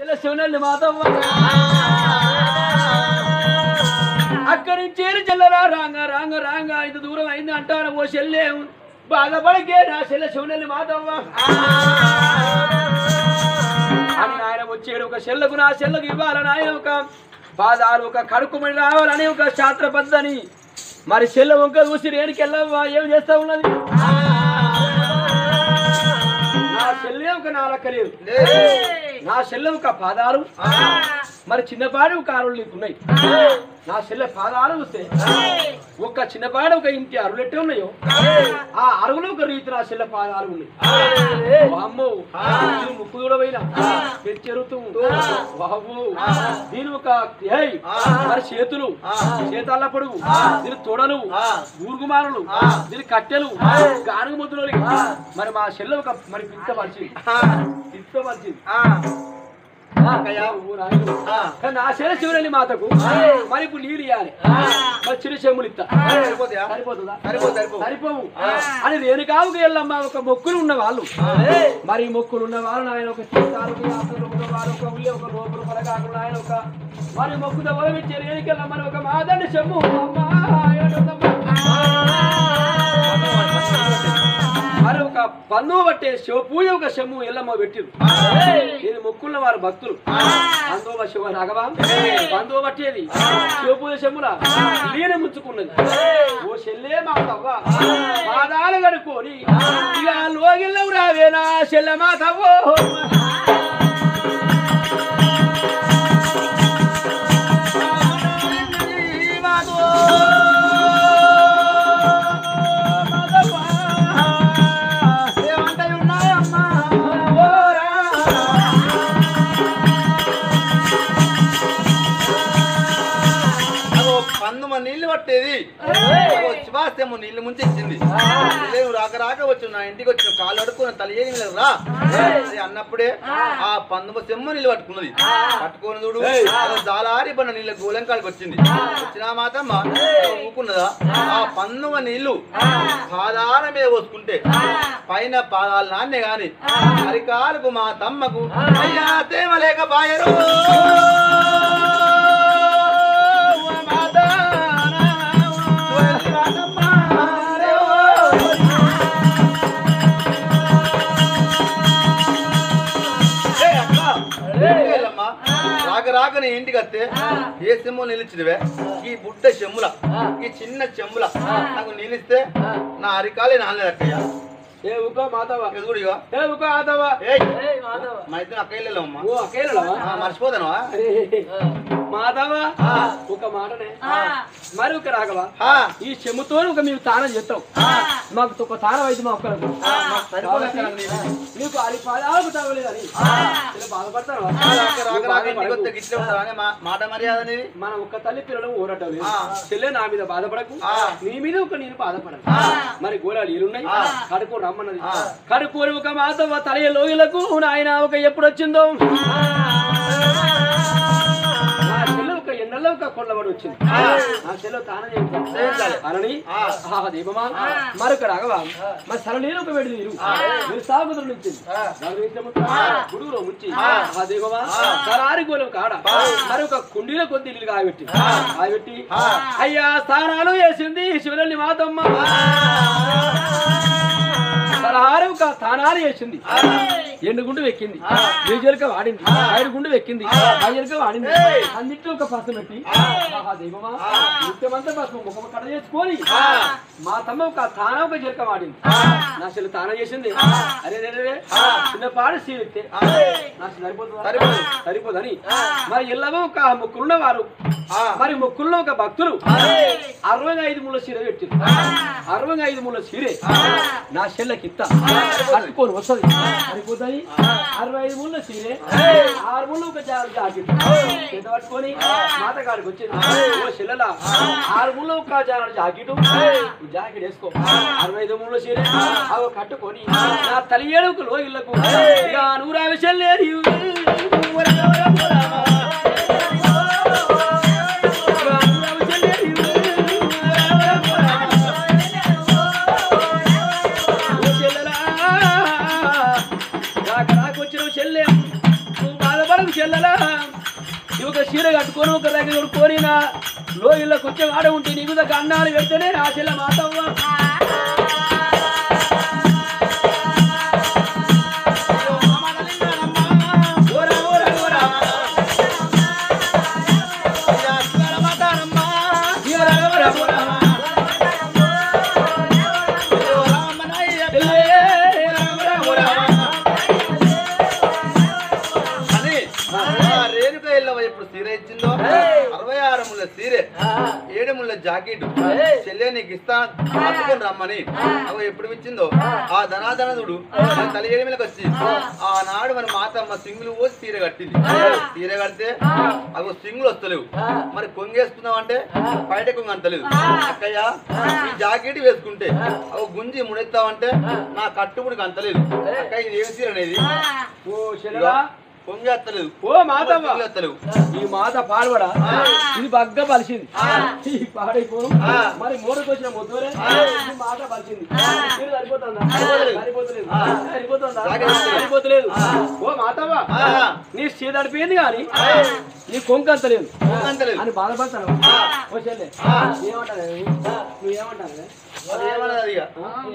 చెల్ల శివనల్లి మాతవ్వ అక్కడి నుంచి ఏరి చెల్లరా రాంగ రాంగ రాంగ ఇంత దూరం అయింది అంటాను ఓ చెల్లె బాధపడకే నా చెల్ల శివనల్లి మాతవ్వ అని ఆయన వచ్చాడు ఒక చెల్లకు నా చెల్లకు ఇవ్వాలని ఆయన ఒక పాదాలు ఒక కడుక్కుమని రావాలని ఒక శాస్త్రబద్ధని మరి చెల్ల వంక చూసి రేణుకెళ్ళవ్వా ఏం చేస్తా ఉన్నది నా చెల్లె ఒక నాలక్కలేదు నా చెల్లె ఒక పాదాలు మరి చిన్నపాడి ఒక ఆరులు నీకున్నాయి నా చెల్లె పాదాలు వస్తే ఒక చిన్నపాడి ఒక ఇంటి అరులు ఎట్టే ఉన్నాయో ఆ అరుగులు ఒక రీతి నా చెల్లె పాదాలు ఉన్నాయి అమ్మో ముక్కు చూడబోయినా పెంచెరుతూ బాబు దీని ఒక ఏయ్, మరి చేతులు చేతాళ్ళ పొడుగు దీని తొడలు ఊరుగుమానులు దీని కట్టెలు గానుగ ముద్దులు మరి మా చెల్లె ఒక మరి పిత్త పరిచింది పిత్త పరిచింది కానీ నా చెల్లె శివులని మాతకు మరి ఇప్పుడు నీళ్ళు ఇవ్వాలి మరి చిరు చెమ్ములు ఇస్తా సరిపోతాయా? సరిపోతుందా సరిపోదు, సరిపోదు. సరిపోవు అని రేణుకావుకి వెళ్ళమ్మా ఒక మొక్కులు ఉన్న వాళ్ళు మరి ఈ మొక్కులు ఉన్న వాళ్ళు ఆయన ఒక చిత్తాలు ఉన్న వారు ఒక ఉల్లి ఒక లోపల పలకాకులు ఆయన ఒక మరి మొక్కుతో వరమిచ్చే రేణుకెళ్ళమ్మని ఒక మాదండి చెమ్ము అమ్మా, ఏడుందమ్మా. మరి ఒక పన్ను పట్టే శివ పూజ ఒక శమ్ము ఎల్లమ్మ పెట్టిరు ఇది మొక్కున్న వారు భక్తులు బంధువ శివ రాఘవ బంధువ పట్టేది శివ పూజ శమ్ముల లీన ముంచుకున్నది ఓ చెల్లే మా తవ్వ పాదాలు కడుక్కొని ఇక లోగిల్లవు రావేనా చెల్లె మా తవ్వో పందుమ నీళ్లు పట్టేది శివాస్తేమో నీళ్లు ముంచి ఇచ్చింది నేను రాక రాక వచ్చి నా ఇంటికి వచ్చిన కాళ్ళు అడుక్కుని తల ఏం లేదు రా అది అన్నప్పుడే ఆ పందుమ సెమ్మ నీళ్ళు పట్టుకున్నది పట్టుకొని చూడు జాలారి పడిన నీళ్ళ గోలంకాడికి వచ్చింది వచ్చిన మాతమ్మ ఊకున్నదా ఆ పందుమ నీళ్లు పాదాల మీద పోసుకుంటే పైన పాదాలు నాన్నే గాని అరికాలకు మా తమ్మకు అయ్యా తేమ లేక బాయరు రాక రాక నీ ఇంటికి వస్తే ఏ చెమ్ము నిలిచిదివే ఈ బుడ్డ చెమ్ముల ఈ చిన్న చెమ్ముల నాకు నిలిస్తే నా అరికాలే నాన్నలేదు అక్కయ్య ఏ ఉకో మాధవ ఎదుగుడు ఇగో ఏ ఉకో ఆదవ ఏయ్ మా ఇద్దరు అక్కయ్యలేము అమ్మా ఓ అకేలవా ఆ, మర్చిపోతాను మాధవ ఒక మాటనే మరి ఒక రాఘవ ఆ, ఈ చెమ్ముతో ఒక మేము తానం చేస్తాం మాకు ఒక తానం అయితే మా ఒక్కరికి సరిపోలేదు నీకు. నీకు అది పాదాలకు తగలేదు అని ఇలా బాధపడతాను రాక రాక రాక ఇంటికి వస్తే గిట్లే ఉంటావా అనే మా- మాట మర్యాద అనేది మన ఒక్క తల్లి పిల్లలు ఊరటం లేదు ఆ. చెల్లె నా మీద బాధపడకు ఆ. నీ మీద ఒక నేను బాధపడను మరి గోళాలు ఈలున్నాయి ఆ. కడుకో రమ్మన్నది ఆ. కడుకోని ఒక మాత తలయ లోయలకు నాయన ఒక ఎప్పుడు వచ్చిందో నా చెల్లె ఒక ఎన్నెల్లో ఒక కొల్లబడి వచ్చింది నా చెల్లె తానం చేయించాలి అనని ఆ. ఆహా దీపమా మరొక రాఘవ మరి సర నీరు ఒక వేడి నీరు మీరు సాగుతులు నుంచి గుడుగులో ముంచి ఆ దీపమా సరారి గోలం కాడ మరి ఒక కుండీలో కొద్ది నీళ్ళు కాయబెట్టి కాయబెట్టి అయ్యా స్నానాలు చేసింది శివనల్లి మాతమ్మ సరహారు ఒక స్థానాలు చేసింది ఎండు గుండు వెక్కింది జీజరిక వాడింది ఐదు గుండు వెక్కింది ఐజరిక వాడింది అన్నిట్లో ఒక పసు పెట్టి ఆహా దైవమా నిత్యమంతా పసుపు ముఖం కడ చేసుకొని మా తమ్మ ఒక తాన ఒక జీలక వాడింది నా చెల్లి తాన చేసింది అరే రే, రే, రే. చిన్న పాడు సీరితే నా చెల్లి సరిపోతుందా సరిపోదు. సరిపోదని మరి ఎల్లవో ఒక ముక్కులున్న వారు ఆ. మరి ముక్కుల్లో ఒక భక్తులు అరవై ఐదు ముళ్ళ చీర పెట్టింది అరవై ఐదు ముళ్ళ చీరే నా చెల్లెకిత్త కట్టుకొని వస్తుంది సరిపోతుంది అరవై ఐదు ముళ్ళ చీరే ఆరు ముళ్ళు ఒక జా- జాకెట్ కింద పట్టుకొని మాత కాడికి వచ్చింది ఓ చెల్లెలా ఆరు ముళ్ళు ఒక జా- జాకెట్ ఈ జాకెట్ వేసుకో అరవై ఐదు ముళ్ళ చీరే అవి కట్టుకొని నా తల్లి ఏడుకు లోగిళ్ళకు ఇక నూరావి చెల్లేరి వచ్చిన చెల్లె నువ్వు బాధపడకు చెల్లె చెల్లెలా ఈ ఒక చీర కట్టుకొని ఒక దగ్గర కొనుక్కొని నా లోయల్లో కొంచెం ఆడ ఉంటే నీకు దగ్గర అన్నాలు పెడితేనే నా చెల్లె మాతవ్వ ఓరా ఓరా ఓరా ఓరా ఓరా ఓరా అని ఆ రేణుక ఎల్లవ ఇప్పుడు సీర ఇచ్చిందో అరవై ఆరు ముళ్ళ సీరే ఏడు ముళ్ళ జాకెట్ చెల్లె నీకు ఇస్తా అత్తుకొని రమ్మని అవి ఎప్పుడు ఇచ్చిందో ఆ ధనాధనదుడు మన తల ఏడు మీదకి వచ్చి ఆనాడు మన మాతమ్మ సింగులు పోసి సీర కట్టింది సీర కడితే అవి సింగులు వస్తలేవు మరి కొంగేసుకుందాం అంటే బయట కొంగ అంతలేదు అక్కయ్య ఈ జాకెట్ వేసుకుంటే అవి గుంజి ముడెత్తావంటే నా కట్టుబడికి అంతలేదు అక్కయ్య ఇది ఏం సీర అనేది ఓ చెల్లెలా కొంగి అత్తలేదు ఓ మాతవ్వ సింగులు అత్తలేవు ఈ మాత పాడబడ ఇది బగ్గ పలిసింది ఈ పాడైపోను మరి మూడకి వచ్చిన మొద్దురే ఈ మాత పలిసింది ఇది సరిపోతుందా సరిపోతలేదు సరిపోతుందా సరిపోతలేదు ఓ మాతవ్వ ఆ. నీ సీత అడిపోయింది కానీ నీ కొంక అంతలేదు కొంగి అంతలేదు అని బాధపడతాను ఓ చెల్లె ఏమంటాను నువ్వు ఏమంటాను అది ఏమన్నది ఇక?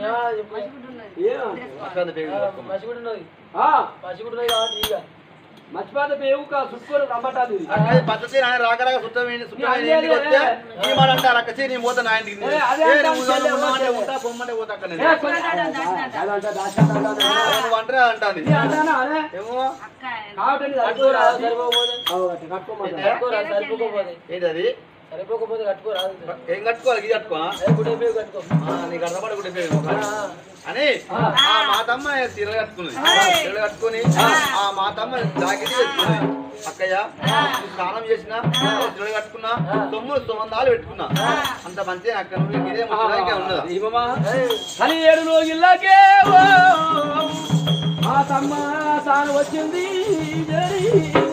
అక్కడ పేరు పట్టుకోమని. మర్చిపోతున్నది మర్చిపోతున్నది కాబట్టి ఇక మర్చిపోతే పేవు చుట్టుకొని రమ్మటాది ఇది అక్కడ పద్ధతి నాయన రాక రాక సుట్టం ఏంటి సుట్టం ఏంటి ఇంటికి వస్తే ఈ మాట అంటారు అక్క చీ నీ పోతా నా ఇంటికి ఏ, అదే ఏ, అంటాను, నువ్వు ఉన్నావు, చెల్లె, ఉన్నావు అంటే చెల్లె. ఉంటా పొమ్మంటే పోతా అక్కడ ఏ, నేను కొంచెం- అదంట, దాచేస్తా అంటాను. నువ్వు అంటనే అంటాంది నీ అంటానా, అనే? ఏమో కాబట్టి నీ సరిపోరా, సరిపోకపోతే? అవు, అట్ట కట్టుకోమంటా. ఏంటి అది సరిపోకపోతే కట్టుకోరాదు. ఏం కట్టుకోవాలి ఇది కట్టుకోనా ఏ, గుడ్డే పేరు కట్టుకో. ఆ, నీకు అర్థపడ కూడా పేరు అని ఆ మాతమ్మ చీరలు కట్టుకున్నది చీరలు కట్టుకొని ఆ మాతమ్మ జాకెట్ వేసుకున్నది అక్కయ్య నేను స్నానం చేసిన చీరలు కట్టుకున్నా తొమ్మిది సుమందాలు పెట్టుకున్నా అంత మంచిగా అక్క నువ్వు ఇదే ముచ్చటానికే ఉన్నదా దీపమా, హరి ఏడు లోగిల్లాకే ఓ, ఆ తమ్మ తాను వచ్చింది జరి.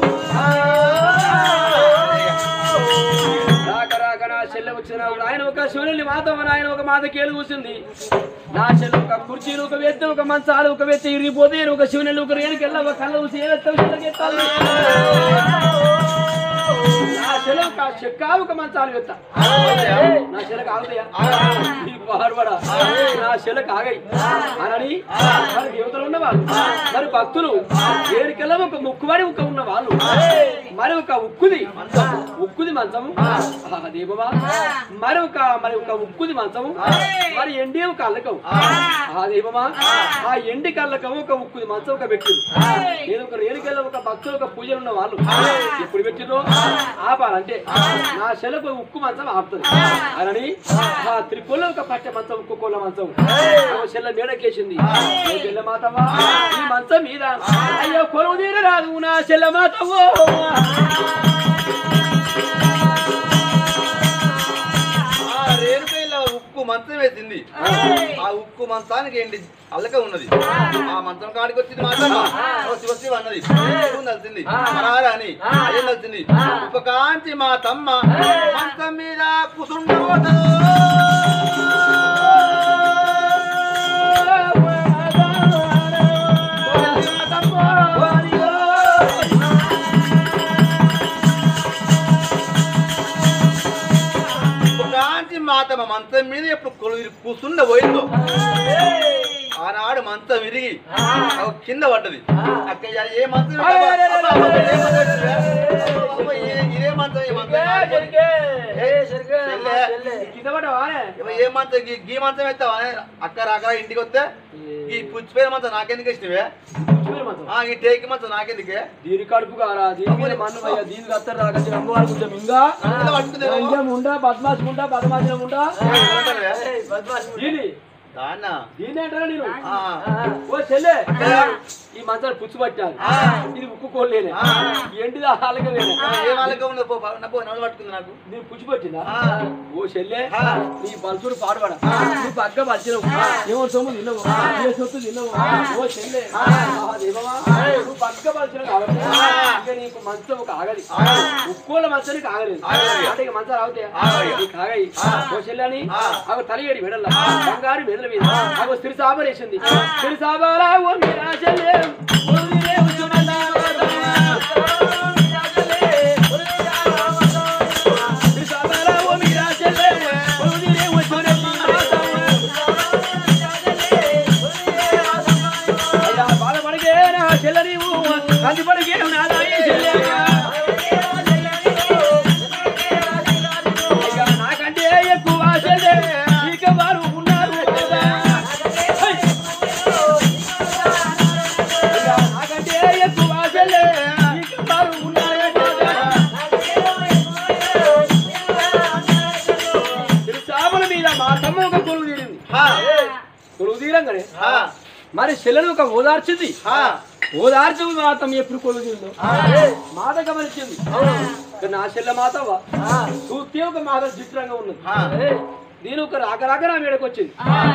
రాక రాక నా చెల్లె వచ్చిన ఆయన ఒక శివుని మాతమ్మ ఆయన ఒక మాత కేలు కూర్చుంది నా చెల్లె ఒక కుర్చీలు ఒక వెత్తి ఒక మంచాలు ఒక వెత్తి ఇరిగిపోతే ఈయన ఒక శివుని ఒక రేణుకెళ్ళ ఒక కళ్ళ చూసి ఏ వెత్తం చెల్లకెత్తాలి నా చెల్లె ఒక చెక్కాలు ఒక మంచాలు వెత్త నా చెల్లెకి ఆగుతాయా ఈ పాడుబడా నా చెల్లెకి ఆగాయి అనని మరి దేవతలు ఉన్నవాళ్ళు మరి భక్తులు ఏరికెళ్ళ ఒక ముక్కుబడి ఒక ఉన్న వాళ్ళు మరి ఒక ఉక్కుది ఉక్కుది మంచము ఆ దీపమా మరి ఒక మరి ఒక ఉక్కుది మంచము మరి ఎండి ఒక అల్లకం ఆ దీపమా ఆ ఎండి కళ్ళకం ఒక ఉక్కుది మంచం ఒక పెట్టిరు నేను ఒక రేణుకెళ్ళ ఒక భక్తులు ఒక పూజలు ఉన్న వాళ్ళు ఎప్పుడు పెట్టిరో ఆపాలంటే నా చెలకు ఉక్కు మంచం ఆపుతుంది అనని ఆ త్రికోళ్ళ ఒక పట్టె మంచం ఉక్కు కోళ్ళ మంచం ఓ చెల్ల మేడకేసింది ఏ చెల్ల మాతవ్వా ఈ మంచం మీద అయ్యో కొలువు తీర రాదు నా చెల్ల మాతవ్వో ఆ రేణుకైల ఉక్కు మంచం వేసింది ఆ ఉక్కు మంచానికి ఏంటి అల్లక ఉన్నది ఆ మంచం కాడికి వచ్చింది మాత్రం శివ శివ అన్నది శివుని తెలిసింది మరారా అని అయ్యం తెలిసింది ఉప కాంచి మా తమ్మ మంచం మీద కుసుండబోతదు ఉప కాంచి మా తమ్మ మంచం మీద ఎప్పుడు కొలు- కూసుండ పోయిందో ఆనాడు మంచం విరిగి ఒక కింద పడ్డది అక్కయ్య ఏ మంచం ఇది? అబ్బా, అబ్బా, అబ్బా, ఏ మంచం ఇది? అబ్బా, ఏ- ఇదే మంచం ఈ మంచం చెల్లె. కింద పడ్డావానే? ఇవ్వ ఏ మంచం గీ- గీ మంచం ఎత్తావా అక్క రాక ఇంటికి వస్తే ఈ పుచ్చిపోయిన మంచం నాకెందుకు ఇచ్చినవే చూడు మంచం. ఆ ఈ టేకి మంచం నాకెందుకే దీని కడుపు కారా దీని మీద మన్ను పోయా దీని కత్తరు రాక అమ్మవారు కొంచెం ఇంకా కింద పట్టుకుందేమో. లంజం ఉండా బద్మాషం ఉండా బదమాషం ఉండా ఏమంటారువే? దీని దాన్నా దీని అంటారా నేను ఆ. ఓ చెల్లె ఈ మంచాలు పుచ్చు పట్టాను ఇది ఉక్కు కోల్లేనే ఏంటిది అలాగే వేరే ఏ వాళ్ళగా ఉన్నది పో పో, నా పో నవ్వు పట్టుకుంది నాకు నీ పుచ్చు పట్టిందా ఆ. ఓ చెల్లె ఆ. నీ బల్సుడు పాడువాడ నువ్వు పగ్గ పరిచినవు ఏమో సొమ్ము తిన్నవు ఏ సొత్తు తిన్నవు ఓ చెల్లె ఆ, దేవమా నువ్వు పగ్గ పరిచినవు కాబట్టి ఇంకా నీకు మంచం ఒక ఆగది ఉక్కోల మంచానికి ఆగలేదు ఆగలేదు. అంటే ఇక మంచాలు ఆగుతాయా ఆగవు. నీకు ఆగాయి ఓ చెల్లె అని ఆ. అవి తలగడి మెడల బంగారు మెదల మీద అవి సిరి సాబరేసింది సిరి సాబారా ఓ మీరా చెల్లె ఓ మీరే ఉజ్జుమల్లా తీరంగానే ఆ, మరి చెల్లెలు ఒక ఓదార్చింది ఆ, ఓదార్చు మాత్రం ఎప్పుడు కొలుగుందో మాట గమనించింది ఇక నా చెల్లె మాతవా చూస్తే ఒక మాట చిత్రంగా ఉన్నది ఆ. నేను ఒక రాక రాక నా మీదకి వచ్చింది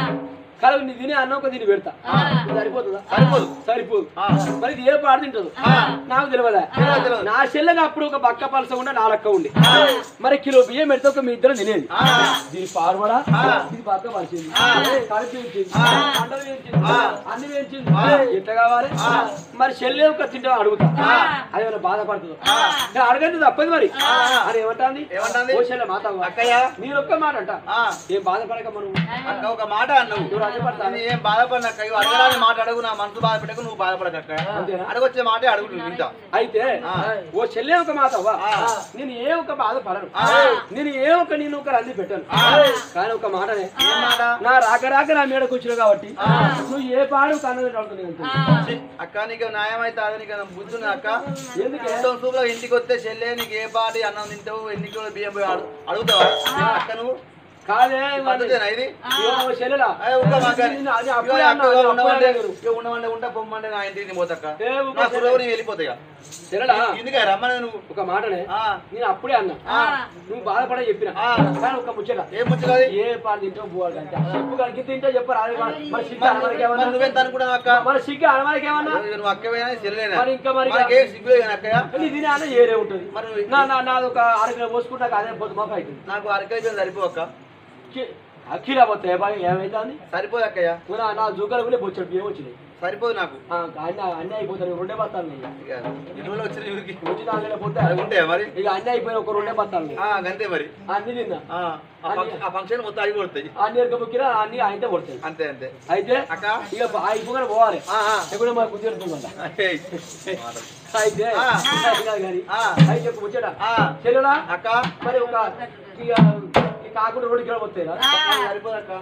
కానీ నీ తినే అన్న ఒక దీన్ని పెడతా సరిపోతుందా సరిపోదు. సరిపోదు ఆ. మరి ఇది ఏ పాడు తింటదు నాకు తెలియదా తెలియదు, తెలియదు. నా చెల్లెగా అప్పుడు ఒక బక్క పలస ఉండే నా లెక్క ఉండి మరి కిలో బియ్యం పెడితే ఒక మీ ఇద్దరు తినేది ఆ. దీని పారుబడా ఆ. ఇది బక్క పలిచింది ఆ. కలిపి వేయించింది ఆ. పంటలు వేయించింది ఆ. అన్ని వేయించింది ఆ. ఎట్లా కావాలి ఆ. మరి చెల్లె ఒక తింటా అడుగుతా ఆ. అది ఏమైనా బాధపడుతుందో ఆ. నేను అడగండి తప్పదు మరి ఆ. అని ఏమంటాంది ఏమంటాంది? ఓ చెల్లె మాత అక్కయ్య నేను ఒక్క మాట అంట ఆ, ఏం బాధపడక మనం అక్క ఒక మాట అన్నావు నువ్వు అడ్డుపడతా నేను ఏం బాధపడిన అక్క ఇవి అడగడానికి మాట అడుగు నా మనసు బాధపెట్టకు నువ్వు బాధపడక అక్క అంతేనా? అడగొచ్చే మాటే అడుగుతుంది ఇంత అయితే ఆ. ఓ చెల్లె ఒక మాట అవ్వ ఆ. నేను ఏ ఒక బాధ పడను ఆ. నేను ఏ ఒక నేను ఒక రంది పెట్టను ఆ. కానీ ఒక మాటనే ఏం మాట నా రాక రాక నా మీదకి వచ్చినావు కాబట్టి ఆ. నువ్వు ఏ పాడు కన్నది అడుగుతుంది ఛీ, అక్క నీకు న్యాయం అయితే అది నీకు బుద్ధున్నా అక్క ఎందుకే ఎంతో సూపులో ఇంటికి వస్తే చెల్లె నీకు ఏ పాటి అన్నం తింటావు ఎన్ని కిలోల బియ్యం పోయి అడు- అడుగుతావా అక్క నువ్వు కాదే పద్ధతేనా ఇది ఇగో ఓ చెల్లెలా ఏ, ఊరుకో మా అక్క. నేను అది ఇగో అప్పుడే అక్క, అన్నా, ఇగో అది ఉండమంటే అప్పుడే అన్నారు. ఇగో ఉండమంటే ఉంటా పొమ్మంటే నా ఇంటికి నేను పోతాక్క ఏ, ఊరుకో నా చెల్లె. కుర్రవు నేను వెళ్ళిపోతాయి చెల్లెలా ఎందుకే రమ్మని నువ్వు ఒక మాటనే ఆ, నేను అప్పుడే అన్నా ఆ, నువ్వు బాధపడే చెప్పిన ఆ. కానీ ఒక ముచ్చట ఏం ముచ్చటది ఏ పాలు తింటావు పోవాలి అంటే చెప్పు కలిగి తింటే చెప్పరు అది మన- మన సిగ్గు మరి అనమనకేమన్నా నువ్వెంత అనుకున్నావు అక్క మన సిగ్గు అనమనకేమన్నా నువ్వు అక్కవేనా చెల్లెనా మరి ఇంకా మరి మనకే సిగ్గులే కానీ అక్కయ్య కానీ ఇది నాన్న ఏరే ఉంటుంది మరి నువ్వు నా నా నాది ఒక అరకిలో పోసుకుంటాక అదే పొద్దు మాకు అవుతుంది నాకు అరకేజీ సరిపోక కి- అఖిల పోతే ఏమైతుంది సరిపోదు అక్కయ్య నా నా జుగ్గలు కూడా బొచ్చడు బియ్యం వచ్చినాయి సరిపోదు నాకు ఆ, అన్ని అన్నీ అయిపోతాయి రెండే బత్తాలు ఉన్నాయి. ఇక ఎన్ని రోజులు వచ్చిన ఊరికి వచ్చిన దాంట్లో పోతే అవి ఉంటాయా మరి ఇక అన్నీ అయిపోయిన ఒక రెండే బత్తాలు ఉన్నాయి. ఆ, గంతే మరి అన్ని తిన్నా ఆ, ఆ ఫంక్షన్- ఆ ఫంక్షన్ మొత్తం అవి కొడతాయి అన్ని ఎరక ముక్కినా అన్ని ఆయనతో కొడతాయి అంతే అంతే అయితే అక్క ఇక అయిపోగానే పోవాలి ఆ, ఆ. ఎక్కడ మాకు కుదిరుతుందంట ఏయ్. అయితే ఆ. అది కాదు కానీ ఆ. అయితే చెప్పు ముచ్చట ఆ, చెల్లెలా అక్క మరి ఒక ఇక ఈ కాకుండా రెండు కిలో పోతాయి అది సరిపోదు అక్క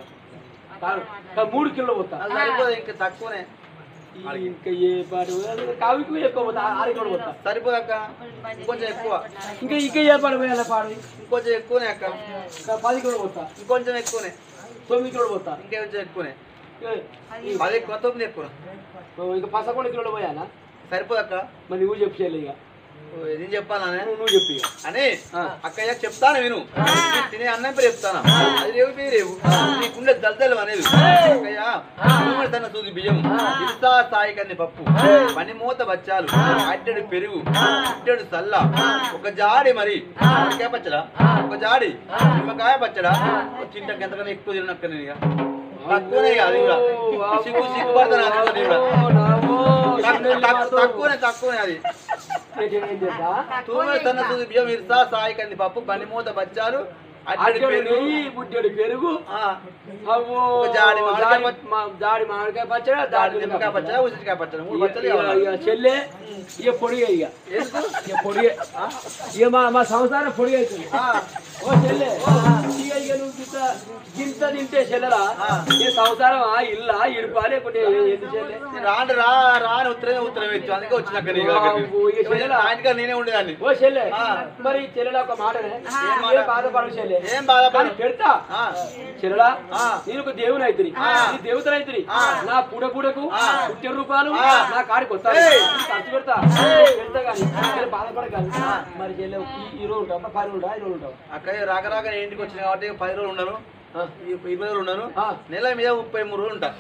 మూడు కిలో పోతా అది సరిపోదు ఇంకా తక్కువనే ఈ ఇంకా ఏ పాటు కావికి ఎక్కువ పోతా ఆరు కిలో పోతా సరిపోదు అక్క ఇంకొంచెం ఎక్కువ ఇంకా ఇంకా ఏ పాడు పోయాలి పాడు ఇంకొంచెం ఎక్కువనే అక్క ఇంకా పది కిలో పోతా ఇంకొంచెం ఎక్కువనే తొమ్మిది కిలో పోతా ఇంకొంచెం ఎక్కువనే ఏ, పది ఎక్కువ తొమ్మిది ఎక్కువ ఇంకా పసకొండ కిలోలు పోయాలా సరిపోదు అక్క మరి నువ్వు చెప్పు చెల్లి ఇక ఓ, ఏం చెప్పాలా నువ్వు నువ్వు చెప్పు ఇక అని ఆ. అక్కయ్య చెప్తాను విను నీకు తినే అన్నం పేరు చెప్తాను అది రేవు పేరు రేవు నీకుండే దళదలు అనేది అక్కయ్య భూమి తన సూది బియ్యం ఇస్తా స్థాయి కంది పప్పు పని మూత బచ్చాలు అట్టెడు పెరుగు ఇట్టెడు సల్ల ఒక జాడి మరి నిమ్మకాయ పచ్చడా ఒక జాడి నిమ్మకాయ పచ్చడా తింటాక ఎంతకన్నా ఎక్కువ తినక్క నేను ఇక తక్కువనే ఇక అది కూడా సిగ్గు సిగ్గుపడతాను అది కూడా నేను కూడా తక్కు- తక్కు- తక్కువనే తక్కువనే అది ఏం చేస్తా తూమె తన సూది బియ్యం ఇస్తా సాయి కంది పప్పు పని మూత బచ్చాలు అట్టెడు అట్టెడు పెరుగు నెయ్యి బుడ్డెడు పెరుగు ఆ, అవ్వో ఒక జాడి మామిడికాయ జాడి పచ్చ- మా- జాడి మామిడికాయ పచ్చడి దాడి దాడి నిమ్మకాయ పచ్చడి ఉసిరికాయ పచ్చడి మూడు పచ్చడి ఇక కావాలి ఇక చెల్లె ఇక పొడిగే ఇక ఇక పొడిగే ఇక మా మా సంసారం పొడిగే అవుతుంది ఆ, ఓ చెల్లె ఇక ఇక నువ్వు గింత గింత తింటే చెల్లెరా ఆ. ఈ సంసారం ఆ ఇల్లా ఇడుపా లేకుంటే ఏంది చెల్లె నేను రాండి రా రా అని ఉత్తరమే ఉత్తరం ఇచ్చు అందుకే వచ్చినాక నీ వామ్మో, ఇక చెల్లెలా? ఇంటిగా నేనే ఉండేదాన్ని ఓ చెల్లె ఆ. మరి చెల్లెల ఒక మాటనే మాట? ఏం బాధపడదు చెల్లె ఏం బాధపడ కానీ పెడతా చెల్లెలా ఆ. నేను ఒక దేవుని అయితిని ఆ. నీ దేవతలు అయితిని ఆ. నా పుడ పుడకు ఆ. పుట్టిన రూపాయలు ఆ. నా కాడికి వస్తా ఏయ్. ఖర్చు పెడతా పెడతా కానీ చెల్లె బాధపడగాలి మరి చెల్లె ఈ- ఈ రోజు ఉంటావు పది రోజులు ఉంటావు ఐదు రోజులు ఉంటావు అక్కయ్య రాక రాక నేను ఇంటికి వచ్చిన కాబట్టి పది రోజులు ఉన్నాను ఆ. ఈ- ఇరవై రోజులు ఉన్నాను ఆ. నెల మీద ముప్పై మూడు రోజులు ఉంటా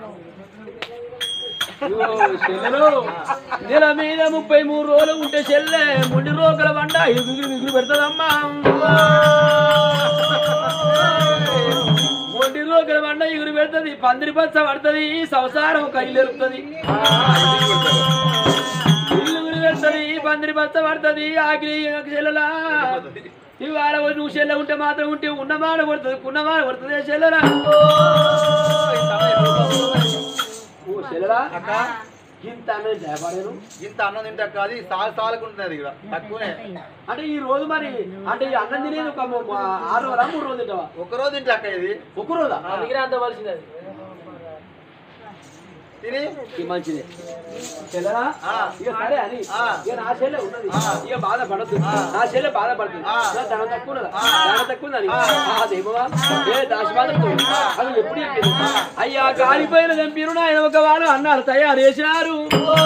ఇదిగో చెల్లెలు నెల మీద ముప్పై మూడు రోజులు ఉంటే చెల్లె ముండి రోకల బండ ఎగురు ఎగురు పెడతదమ్మా మొండి రోకల బండ ఎగురు పెడతది పందిరి పచ్చ పడుతుంది సంసారం ఒక ఇల్లు ఎరుపుతుంది ఇల్లు ఎగురు పెడతది పందిరి పచ్చ పడుతుంది ఆకిలి చెల్లెలా ఇవాళ నువ్వు చెల్లె ఉంటే మాత్రం ఉంటే ఉన్నమాట పడుతుంది ఉన్నమాట పడుతుంది చెల్లెలా ఓ చెల్లెలా అక్క ఇంత అనేది భయపడారు ఇంత అన్నం తింటే అక్క అది సాలు సాలకు ఉంటుంది ఇక్కడ తక్కువనే అంటే ఈ రోజు మరి అంటే ఈ అన్నం తినేది ఒక మ- మ- ఆరు రోజులా మూడు రోజులు తింటావా ఒక రోజు తింటే అక్క ఇది ఒక రోజా అందుకనే అంత వలసింది అది తిని ఈ మంచిదే చెల్లరా ఆ. ఇక సరే అని ఆ. ఇక నా చెల్లె ఉన్నది ఆ. ఇక బాధపడద్దు ఆ. నా చెల్లె బాధపడుతుంది ఆ. నా ధనం తక్కువ ఉన్నదా ఆ. ధనం తక్కువ ఉందని ఆ. ఆ దేవమా ఏ దాశబాధతో అది ఎప్పుడు చెప్పింది అయ్యా కాలిపోయిన చంపిరు నాయన ఒక వాళ్ళు అన్నారు తయారు చేసినారు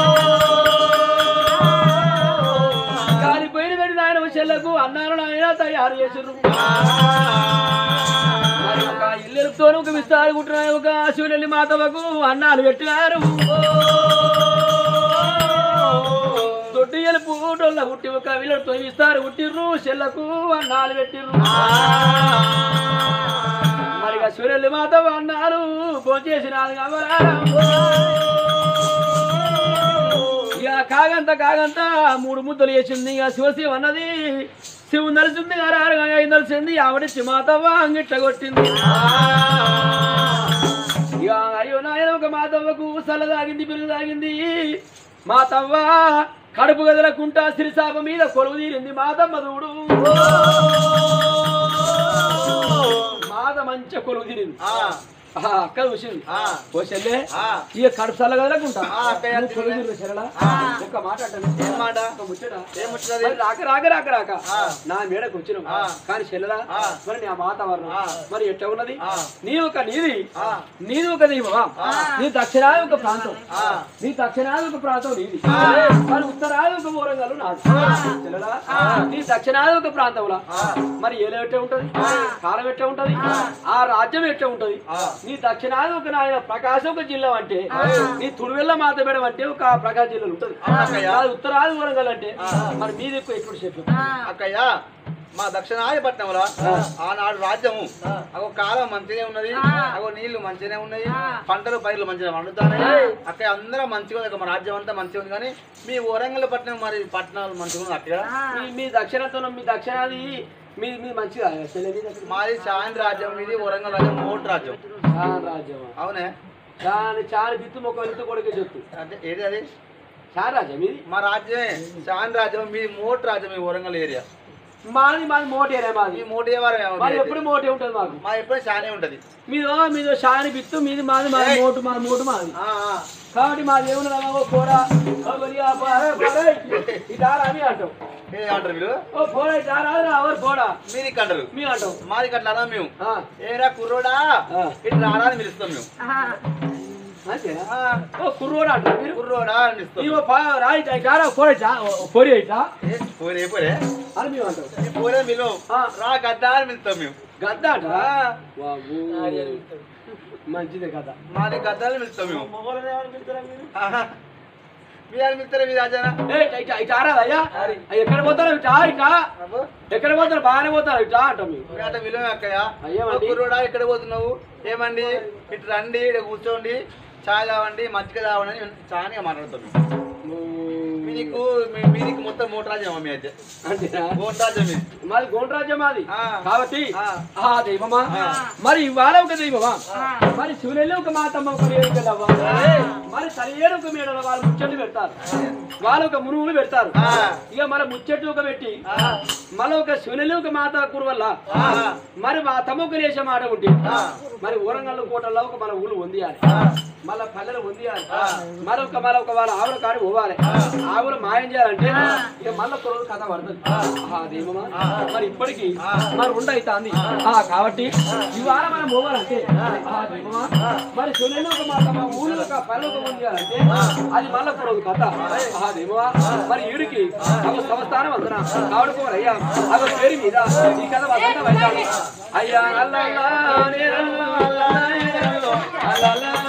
కాలిపోయిన గడి నాయన చెల్లకు అన్నారు నాయన తయారు చేసిర్రు మరి ఒక ఇల్లెలతో ఒక విస్తారి కుట్టిన ఒక శివులెల్లి మాతవకు అన్నాలు పెట్టినారు దొడ్డి ఎలుపు డొల్ల పుట్టి ఒక విల్లడితో విస్తారు పుట్టిర్రు చెల్లకు అన్నాలు పెట్టిర్రు మరి ఇక శివులెల్లి మాతవ అన్నారు భోంచేసినారు ఇక కాగంత కాగంత మూడు ముద్దలు వేసింది ఇక శివశివ అన్నది శివుని నలిసింది గారు నలిసింది ఆవిడ మాతవ్వ అంగిట్ల కొట్టింది ఇక అయ్యో నాయన ఒక మాతవ్వకు సల్ల తాగింది పిల్లలు తాగింది మాతవ్వ కడుపు గదలకుంటా సిరిసాప మీద కొలువు తీరింది మాతమ్మ చూడు మాత మంచి కొలువు తీరింది ఆ, ఆ, అక్క చూసింది ఆ, ఓ చెల్లె ఆ. ఇక కడుపు సల్ల గదలకుంటా ఆ, అక్కయ్య నువ్వు కొలువు తీరింది చెల్లెలా ఆ. ఒక్క మాట అంటాను ఏం మాట ఒక్క ముచ్చట ఏముంటది మరి రాక రాక రాక రాక ఆ. నా మేడకు వచ్చినాం ఆ. కానీ చెల్లెలా ఆ. మరి నా వాతావరణం ఆ. మరి ఎట్లా ఉన్నది ఆ. నీ ఒక నీది ఆ. నీది ఒక దీపమా ఆ. నీ దక్షిణాది ఒక ప్రాంతం ఆ. నీ దక్షిణాది ఒక ప్రాంతం నీది ఆ. మరి ఉత్తరాది ఒక ఊరంగాలు నాది చెల్లెలా నీ దక్షిణాది ఒక ప్రాంతంలో ఆ. మరి ఏలో ఎట్లా ఉంటది కాలం ఎట్లా ఉంటది ఆ రాజ్యం ఎట్లా ఉంటది ఆ. నీ దక్షిణాది ఒక నాయన ప్రకాశం ఒక జిల్లా అంటే నీ తుడివెల్ల మాతబెడం అంటే ఒక ప్రకాశం జిల్లాలో ఉంటది అవునక్కయ్య. నాది ఉత్తరాది ఊరంగాలు అంటే మరి మీది ఎక్కువ ఎప్పుడు చెప్పు అక్కయ్య మా దక్షిణాదిపట్నంలో ఆనాడు రాజ్యము అగో కాలం మంచిగానే ఉన్నది అగో నీళ్లు మంచిగానే ఉన్నాయి పంటలు పైర్లు మంచిగా పండుతాయి అక్కడ అందరం మంచిగా ఉంది మా రాజ్యం అంతా మంచిగా ఉంది కానీ మీ వరంగల్ పట్నం మరి పట్టణాలు మంచిగా ఉంది అక్కడ మీ మీ దక్షిణతో మీ దక్షిణాది మీ మీ మంచిగా చెల్లె మీ దక్షిణ మాది చాంద్ రాజ్యం ఇది వరంగల్ రాజ్యం మోట్ రాజ్యం చాలా రాజ్యం అవునే దాని చాలా బిత్తు మొక్క వెళ్తూ కొడుకే చెప్తు అంటే ఏది అది చాలా రాజ్యం ఇది మా రాజ్యమే చాంద్ రాజ్యం మీ మోట్ రాజ్యం ఈ వరంగల్ ఏరియా మాది మాది మోటేనే మాది ఈ మోటే వారం మాది ఎప్పుడు మోటే ఉంటుంది మాకు మా ఎప్పుడు చానే ఉంటది మీదో మీదో షాని బిత్తు మీది మాది మాది మోటు మాది మోటు మాది ఆ, ఆ. కాబట్టి మాది ఏమన్నా ఓ పోరా ఓ బలియా, పోరా, పోరా, ఇటారా అని అంటాం ఏమంటారు మీరు ఓ పోరా ఇటారా అవరు పోడా మీరు ఇక్కడ అంటారు మీ అంటాం మాది కట్ల అన్నా మేము ఆ, ఏరా కుర్రోడా ఆ. ఇటు రారా అని పిలుస్తాం మేము అంతేనా ఆ, ఓ కుర్రోడు అంటారు మీరు కుర్రోడా అని పిలుస్తాం ఇవో పా- రా ఇటా ఇటారా పోరా ఇటా ఓ, పోరి ఇటా ఏ, పోరే పోరే అని మేము అంటాం ఈ పోరే మీరు ఆ. రా గద్దా అని పిలుస్తాం మేము గద్ద అంటారా వామ్మో. మంచిదే కదా మాది గద్దా అని పిలుస్తాం మేము ఆహా. మీరు అని పిలుస్తారా మీ రాజానా ఏ ఇటా ఇటా రాదయ్యా ఎక్కడ పోతారు ఇటా ఇటా అబ్బో, ఎక్కడ పోతారు బాగానే పోతారు ఇటా అంటాం మేము మీ అట్ట విలువ అక్కయ్య అయ్యేమండి. ఓ కుర్రోడా ఇక్కడ పోతున్నావు ఏమండి ఇటు రండి ఇక్కడ కూర్చోండి చాయ్ తావండి మజ్జిగ తావండి అని చాయగా మాట్లాడతాం మేము మీకు మీ- మీదికి మొత్తం మూడు రాజ్యం మీ అయితే అంతేనా మూడు రాజ్యం మీది మాది గోండ్రాజ్యం మాది ఆ. కాబట్టి ఆ. ఆ దైవమా ఆ. మరి ఇవాళ ఒక దైవమా మరి శివులెల్లి ఒక మాతమ్మ ఒక వేరు కదవ్వా మరి తలియేడు ఒక మేడల వాళ్ళు ముచ్చట్లు పెడతారు వాళ్ళు ఒక మునుగులు పెడతారు ఆ. ఇక మన ముచ్చట్లు ఒక పెట్టి ఆ. మళ్ళీ ఒక శివులెల్లి ఒక మాత కురువల్ల ఆ. మరి మా తమ్మ ఒక లేచే మాట ఉంటే ఆ. మరి ఊరంగల్ కోటల్లో ఒక మన ఊళ్ళు వందియాలి ఆ. మళ్ళా పల్లెలు వందియాలి ఆ. మరొక మరొక వాళ్ళ ఆవుల కాడి పోవాలి ఆవులు మాయం చేయాలంటే ఇక మళ్ళీ ఒక రోజు కథ పడుతుంది ఆ దేవమా మరి ఇప్పటికి మరి ఉండైతాంది ఆ కాబట్టి ఇవాళ మనం పోవాలంటే ఆ దేవమా మరి సునైన ఒక మాట మా ఊళ్ళో ఒక పల్లె ఒక వందియాలంటే అది మళ్ళీ ఒక రోజు కథ ఆ దేవమా మరి ఈడికి ఒక సంస్థానం అందన కావడుకోవాలి అయ్యా అవ పేరు మీద ఈ కథ వసంత వైద్యాలు అయ్యా అల్లా అల్లా నేరల్లా, అల్లా నేరల్లా, అల్లా